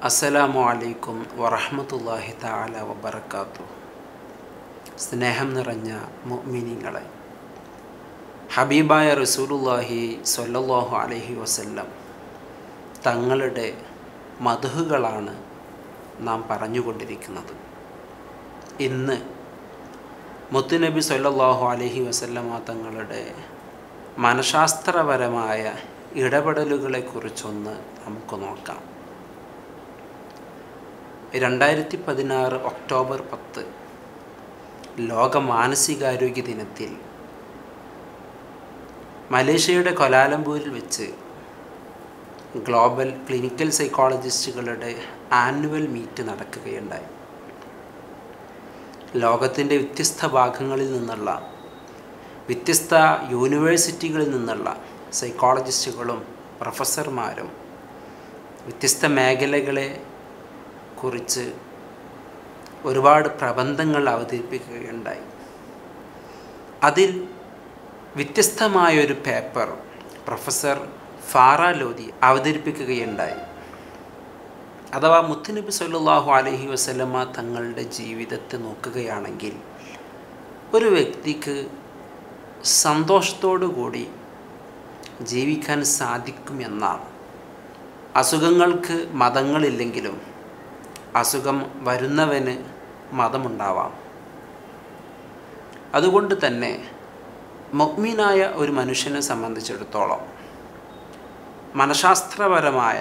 അസ്സലാമു അലൈക്കും വറഹമത്തല്ലാഹി താല വബർക്കാത്തു സ്നേഹം നിറഞ്ഞ മുഅ്മിനീങ്ങളെ ഹബീബായ റസൂലുല്ലാഹി സ്വല്ലല്ലാഹു അലൈഹി വസല്ലം തങ്ങളുടെ മധുഹുകളാണ് നാം പറഞ്ഞുകൊണ്ടിരിക്കുന്നത് ഇന്ന് മുത്തുനബി സല്ലല്ലാഹു അലൈഹി വസല്ലമ തങ്ങളുടെ മനഃശാസ്ത്രപരമായ ഇടപെടലുകളെക്കുറിച്ചൊന്ന് നമുക്ക് നോക്കാം രണ്ടായിരത്തി പതിനാറ് ഒക്ടോബർ പത്ത് ലോക മാനസികാരോഗ്യ ദിനത്തിൽ മലേഷ്യയുടെ കൊലാലംപൂരിൽ വെച്ച് ഗ്ലോബൽ ക്ലിനിക്കൽ സൈക്കോളജിസ്റ്റുകളുടെ ആനുവൽ മീറ്റ് നടക്കുകയുണ്ടായി ലോകത്തിൻ്റെ വ്യത്യസ്ത ഭാഗങ്ങളിൽ നിന്നുള്ള വ്യത്യസ്ത യൂണിവേഴ്സിറ്റികളിൽ നിന്നുള്ള സൈക്കോളജിസ്റ്റുകളും പ്രൊഫസർമാരും വ്യത്യസ്ത മേഖലകളെ കുറിച്ച് ഒരുപാട് പ്രബന്ധങ്ങൾ അവതരിപ്പിക്കുകയുണ്ടായി അതിൽ വ്യത്യസ്തമായൊരു പേപ്പർ പ്രൊഫസർ ഫാറ ലോധി അവതരിപ്പിക്കുകയുണ്ടായി അഥവാ മുത്തുനബി സല്ലാഹു അലഹി വസ്ലമ തങ്ങളുടെ ജീവിതത്തെ നോക്കുകയാണെങ്കിൽ ഒരു വ്യക്തിക്ക് സന്തോഷത്തോടു കൂടി ജീവിക്കാൻ സാധിക്കുമെന്നാണ് അസുഖങ്ങൾക്ക് മതങ്ങളില്ലെങ്കിലും അസുഖം വരുന്നവന് മതമുണ്ടാവാം അതുകൊണ്ട് തന്നെ മൊഗ്മീനായ ഒരു മനുഷ്യനെ സംബന്ധിച്ചിടത്തോളം മനഃശാസ്ത്രപരമായ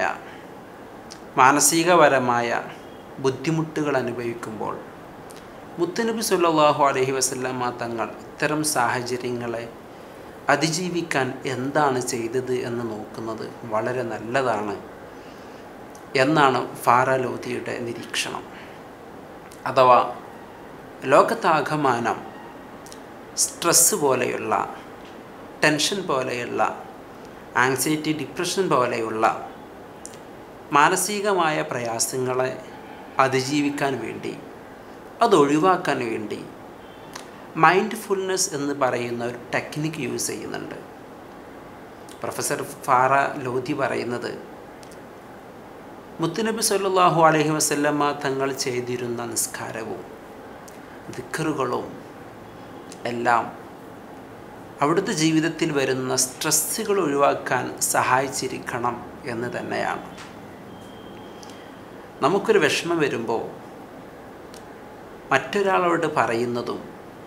മാനസികപരമായ ബുദ്ധിമുട്ടുകൾ അനുഭവിക്കുമ്പോൾ മുത്തുനബി സല്ലാഹു അലഹി വസ്ലമ തങ്ങൾ ഇത്തരം സാഹചര്യങ്ങളെ അതിജീവിക്കാൻ എന്താണ് ചെയ്തത് എന്ന് നോക്കുന്നത് വളരെ നല്ലതാണ് എന്നാണ് ഫാറലോധിയുടെ നിരീക്ഷണം അഥവാ ലോകത്താകമാനം സ്ട്രെസ് പോലെയുള്ള ടെൻഷൻ പോലെയുള്ള ആങ്സൈറ്റി ഡിപ്രഷൻ പോലെയുള്ള മാനസികമായ പ്രയാസങ്ങളെ അതിജീവിക്കാൻ വേണ്ടി അതൊഴിവാക്കാൻ വേണ്ടി മൈൻഡ് ഫുൾനെസ് എന്ന് പറയുന്ന ഒരു ടെക്നിക്ക് യൂസ് ചെയ്യുന്നുണ്ട് പ്രൊഫസർ ഫാറ ലോധി പറയുന്നത് മുത്തുനബി സല്ലാഹു അലഹി വസ്ല്ലമ്മ തങ്ങൾ ചെയ്തിരുന്ന നിസ്കാരവും ദിക്കറുകളും എല്ലാം അവിടുത്തെ ജീവിതത്തിൽ വരുന്ന സ്ട്രെസ്സുകൾ ഒഴിവാക്കാൻ സഹായിച്ചിരിക്കണം എന്ന് തന്നെയാണ് നമുക്കൊരു വിഷമം വരുമ്പോൾ മറ്റൊരാളോട് പറയുന്നതും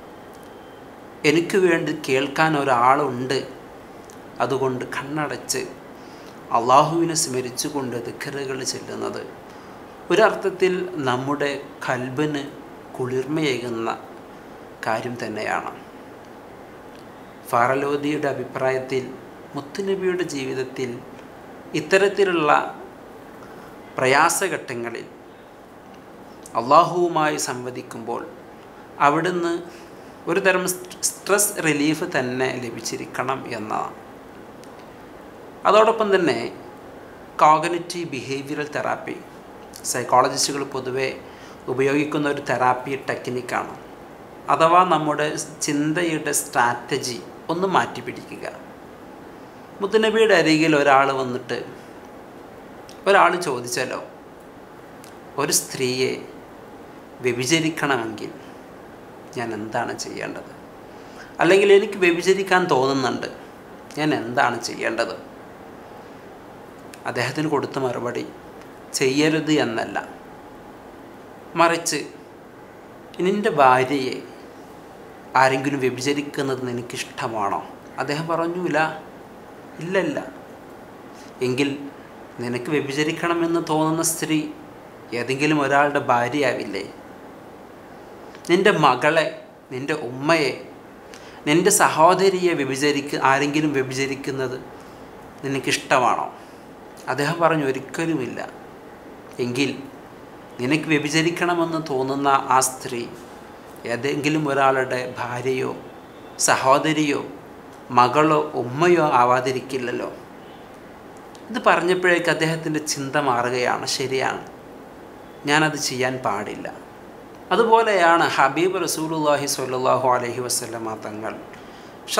എനിക്ക് വേണ്ടി കേൾക്കാൻ ഒരാളുണ്ട് അതുകൊണ്ട് കണ്ണടച്ച് അള്ളാഹുവിനെ സ്മരിച്ചുകൊണ്ട് ദിക്കറുകൾ ചെല്ലുന്നത് ഒരർത്ഥത്തിൽ നമ്മുടെ കൽബിന് കുളിർമയേകുന്ന കാര്യം തന്നെയാണ് ഫാറലോദിയുടെ അഭിപ്രായത്തിൽ മുത്തുനബിയുടെ ജീവിതത്തിൽ ഇത്തരത്തിലുള്ള പ്രയാസഘട്ടങ്ങളിൽ അള്ളാഹുവുമായി സംവദിക്കുമ്പോൾ അവിടുന്ന് ഒരു തരം സ്ട്രെസ് റിലീഫ് തന്നെ ലഭിച്ചിരിക്കണം എന്നതാണ് അതോടൊപ്പം തന്നെ കോഗനറ്റീവ് ബിഹേവിയറൽ തെറാപ്പി സൈക്കോളജിസ്റ്റുകൾ പൊതുവെ ഉപയോഗിക്കുന്ന ഒരു തെറാപ്പി ടെക്നിക്കാണ് അഥവാ നമ്മുടെ ചിന്തയുടെ സ്ട്രാറ്റജി ഒന്ന് മാറ്റി പിടിക്കുക മുത്തുനബിയുടെ അരികിൽ ഒരാൾ വന്നിട്ട് ഒരാൾ ചോദിച്ചാലോ ഒരു സ്ത്രീയെ വ്യഭിചരിക്കണമെങ്കിൽ ഞാൻ എന്താണ് ചെയ്യേണ്ടത് അല്ലെങ്കിൽ എനിക്ക് വ്യഭിചരിക്കാൻ തോന്നുന്നുണ്ട് ഞാൻ എന്താണ് ചെയ്യേണ്ടത് അദ്ദേഹത്തിന് കൊടുത്ത മറുപടി ചെയ്യരുത് എന്നല്ല മറിച്ച് നിൻ്റെ ഭാര്യയെ ആരെങ്കിലും വ്യഭിചരിക്കുന്നത് നിനക്കിഷ്ടമാണോ അദ്ദേഹം പറഞ്ഞില്ല ഇല്ലല്ല എങ്കിൽ നിനക്ക് വ്യഭിചരിക്കണമെന്ന് തോന്നുന്ന സ്ത്രീ ഏതെങ്കിലും ഒരാളുടെ ഭാര്യയാവില്ലേ നിൻ്റെ മകളെ നിൻ്റെ ഉമ്മയെ നിൻ്റെ സഹോദരിയെ വ്യഭിചരിക്ക ആരെങ്കിലും വ്യഭിചരിക്കുന്നത് നിനക്കിഷ്ടമാണോ അദ്ദേഹം പറഞ്ഞു ഒരിക്കലുമില്ല എങ്കിൽ നിനക്ക് വ്യഭിചരിക്കണമെന്ന് തോന്നുന്ന ആ സ്ത്രീ ഏതെങ്കിലും ഒരാളുടെ ഭാര്യയോ സഹോദരിയോ മകളോ ഉമ്മയോ ആവാതിരിക്കില്ലല്ലോ ഇത് പറഞ്ഞപ്പോഴേക്ക് അദ്ദേഹത്തിൻ്റെ ചിന്ത മാറുകയാണ് ശരിയാണ് ഞാനത് ചെയ്യാൻ പാടില്ല അതുപോലെയാണ് ഹബീബ് റസൂലുല്ലാഹി സ്വല്ലല്ലാഹു അലൈഹി വസല്ലമ തങ്ങൾ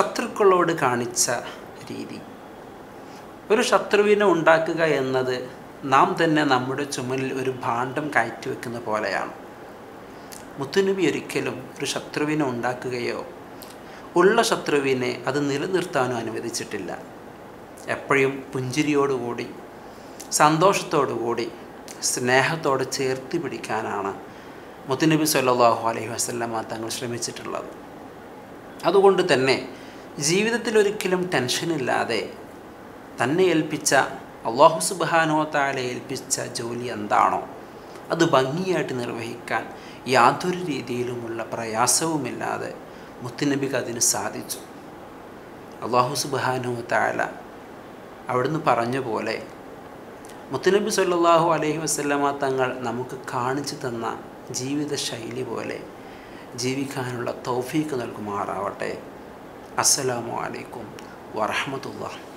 ശത്രുക്കളോട് കാണിച്ച രീതി ഒരു ശത്രുവിനെ ഉണ്ടാക്കുക എന്നത് നാം തന്നെ നമ്മുടെ ചുമലിൽ ഒരു ഭാണ്ഡം കയറ്റി വെക്കുന്ന പോലെയാണ് മുത്തുനബി ഒരിക്കലും ഒരു ശത്രുവിനെ ഉണ്ടാക്കുകയോ ഉള്ള ശത്രുവിനെ അത് നിലനിർത്താനോ അനുവദിച്ചിട്ടില്ല എപ്പോഴും പുഞ്ചിരിയോടുകൂടി സന്തോഷത്തോടുകൂടി സ്നേഹത്തോടെ ചേർത്ത് പിടിക്കാനാണ് മുത്തുനബി സല്ലാഹു അലൈഹി വസ്ലമ തങ്ങൾ ശ്രമിച്ചിട്ടുള്ളത് അതുകൊണ്ട് തന്നെ ജീവിതത്തിൽ ഒരിക്കലും ടെൻഷനില്ലാതെ തന്നെ ഏൽപ്പിച്ച അള്ളാഹു സുബാനോ താലെ ഏൽപ്പിച്ച ജോലി എന്താണോ അത് ഭംഗിയായിട്ട് നിർവഹിക്കാൻ യാതൊരു രീതിയിലുമുള്ള പ്രയാസവുമില്ലാതെ മുത്തുനബിക്ക് അതിന് സാധിച്ചു അള്ളാഹു സുബാനോ താല അവിടുന്ന് പറഞ്ഞ പോലെ മുത്തുനബി സല്ലാഹു അലൈഹി വസ്ലമ തങ്ങൾ നമുക്ക് കാണിച്ചു തന്ന ജീവിത ശൈലി പോലെ ജീവിക്കാനുള്ള തൗഫീക്ക് നൽകുമാറാവട്ടെ അസ്സലാമു അലൈക്കും വറഹമത്തുള്ള